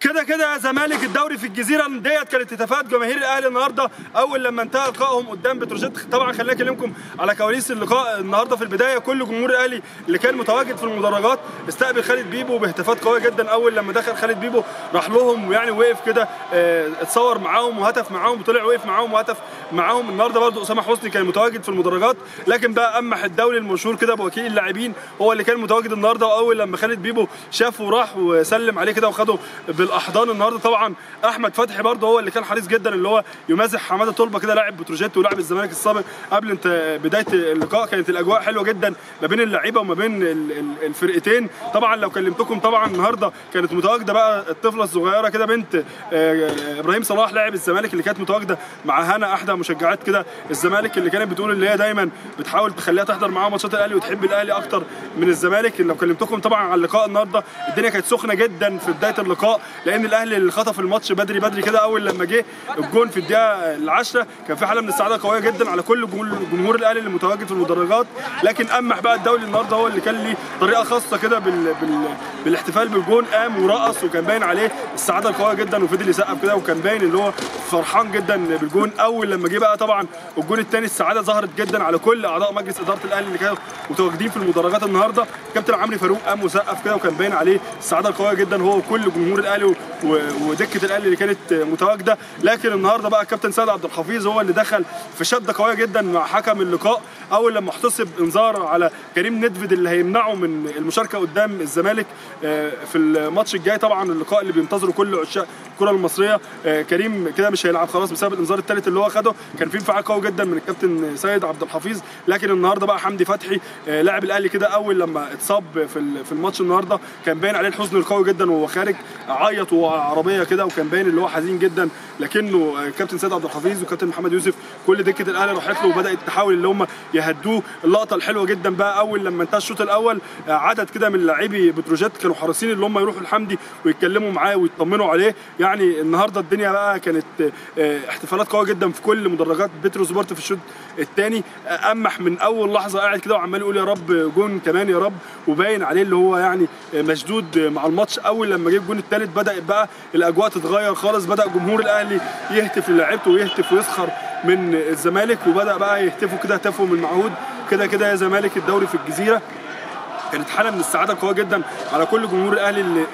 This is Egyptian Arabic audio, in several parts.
كده كده يا زمالك الدوري في الجزيره ديت كانت هتافات جماهير الاهلي النهارده اول لما انتهى لقائهم قدام بتروجيت طبعا خليني اكلمكم على كواليس اللقاء النهارده في البدايه كل جمهور الاهلي اللي كان متواجد في المدرجات استقبل خالد بيبو باهتافات قويه جدا اول لما دخل خالد بيبو راح لهم ويعني وقف كده اه اتصور معاهم وهتف معاهم وطلع وقف معاهم وهتف معاهم النهارده برضو اسامه حسني كان متواجد في المدرجات لكن بقى امح الدولي المشهور كده بوكيل اللاعبين هو اللي كان متواجد النهارده واول لما خالد بيبو شافه وراح وسلم عليه كده وخده بالاحضان النهارده طبعا احمد فتحي برضه هو اللي كان حريص جدا اللي هو يمازح حماده طلبه كده لاعب بتروجيت ولاعب الزمالك السابق قبل انت بدايه اللقاء كانت الاجواء حلوه جدا ما بين اللعيبه وما بين الفرقتين طبعا لو كلمتكم طبعا النهارده كانت متواجده بقى الطفله الصغيره كده بنت ابراهيم صلاح لاعب الزمالك اللي كانت متواجده مع هنا احدى مشجعات كده الزمالك اللي كانت بتقول اللي هي دايما بتحاول تخليها تحضر معاها ماتشات الاهلي وتحب الاهلي اكتر من الزمالك لو كلمتكم طبعا على اللقاء النهارده الدنيا كانت سخنه جدا في بدايه اللقاء لان الاهلي اللي خطف الماتش بدري بدري كده اول لما جه الجون في الدقيقه العاشره كان في حاله من السعاده قويه جدا على كل جمهور الاهلي اللي متواجد في المدرجات لكن امح بقى الدولي النهارده هو اللي كان ليه طريقه خاصه كده بال... بال... بالاحتفال بالجون قام ورقص وكان باين عليه السعاده القويه جدا وفضل يسقف كده وكان باين اللي هو فرحان جدا بالجون اول لما جه بقى طبعا الجون الثاني السعاده ظهرت جدا على كل اعضاء مجلس اداره الاهلي اللي كانوا متواجدين في المدرجات النهارده كابتن عمرو فاروق قام وسقف كده وكان باين عليه السعاده القويه جدا هو وكل جمهور الاهلي و... ودكه الاهلي اللي كانت متواجده لكن النهارده بقى الكابتن سيد عبد الحفيظ هو اللي دخل في شده قويه جدا مع حكم اللقاء اول لما احتسب انذار على كريم ندفد اللي هيمنعه من المشاركه قدام الزمالك في الماتش الجاي طبعا اللقاء اللي بينتظره كل عشاق الكره المصريه كريم كده مش هيلعب خلاص بسبب الانذار الثالث اللي هو خده كان في انفعال قوي جدا من الكابتن سيد عبد الحفيظ لكن النهارده بقى حمدي فتحي لاعب الاهلي كده اول لما اتصاب في في الماتش النهارده كان باين عليه الحزن القوي جدا وهو خارج عيط وهو عربيه كده وكان باين اللي هو حزين جدا لكنه كابتن سيد عبد الحفيظ وكابتن محمد يوسف كل دكه الاهلي راحت له وبدات تحاول اللي هم يهدوه اللقطه الحلوه جدا بقى اول لما انتهى الشوط الاول عدد كده من لاعبي بتروجيت كانوا حريصين اللي هم يروحوا لحمدي ويتكلموا معاه ويطمنوا عليه يعني النهارده الدنيا بقى كانت احتفالات قويه جدا في كل مدرجات بترو سبورت في الشوط الثاني امح من اول لحظه قاعد كده وعمال يقول يا رب جون كمان يا رب وباين عليه اللي هو يعني مشدود مع الماتش اول لما جه الجون الثالث بدات بقى الاجواء تتغير خالص بدا جمهور الاهلي يهتف للاعيبته ويهتف ويسخر من الزمالك وبدا بقى يهتفوا كده هتافهم المعهود كده كده يا زمالك الدوري في الجزيره كانت حاله من السعاده قويه جدا على كل جمهور الاهلي اللي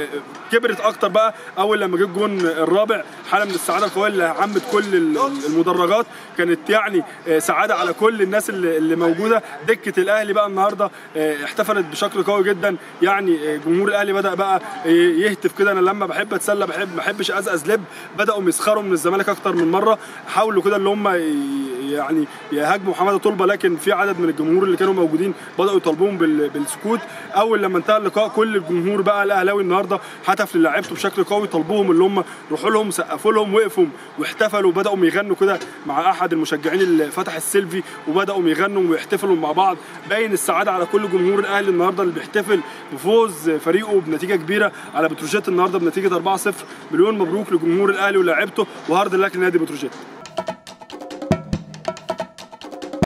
كبرت اكتر بقى اول لما جه الجون الرابع حاله من السعاده القويه اللي عمت كل المدرجات كانت يعني سعاده على كل الناس اللي, اللي موجوده دكه الاهلي بقى النهارده احتفلت بشكل قوي جدا يعني جمهور الاهلي بدا بقى يهتف كده انا لما بحب اتسلى بحب ما بحبش ازقز لب بداوا يسخروا من الزمالك اكتر من مره حاولوا كده اللي هم يعني يهاجموا حماده طلبه لكن في عدد من الجمهور اللي كانوا موجودين بداوا يطالبوهم بالسكوت اول لما انتهى اللقاء كل الجمهور بقى الاهلاوي النهارده هتف للاعيبته بشكل قوي طلبوهم اللي هم روحوا لهم سقفوا لهم وقفوا واحتفلوا وبداوا يغنوا كده مع احد المشجعين اللي فتح السيلفي وبداوا يغنوا ويحتفلوا مع بعض باين السعاده على كل جمهور الاهلي النهارده اللي بيحتفل بفوز فريقه بنتيجه كبيره على بتروجيت النهارده بنتيجه 4-0 مليون مبروك لجمهور الاهلي ولاعيبته وهارد لك لنادي بتروجيت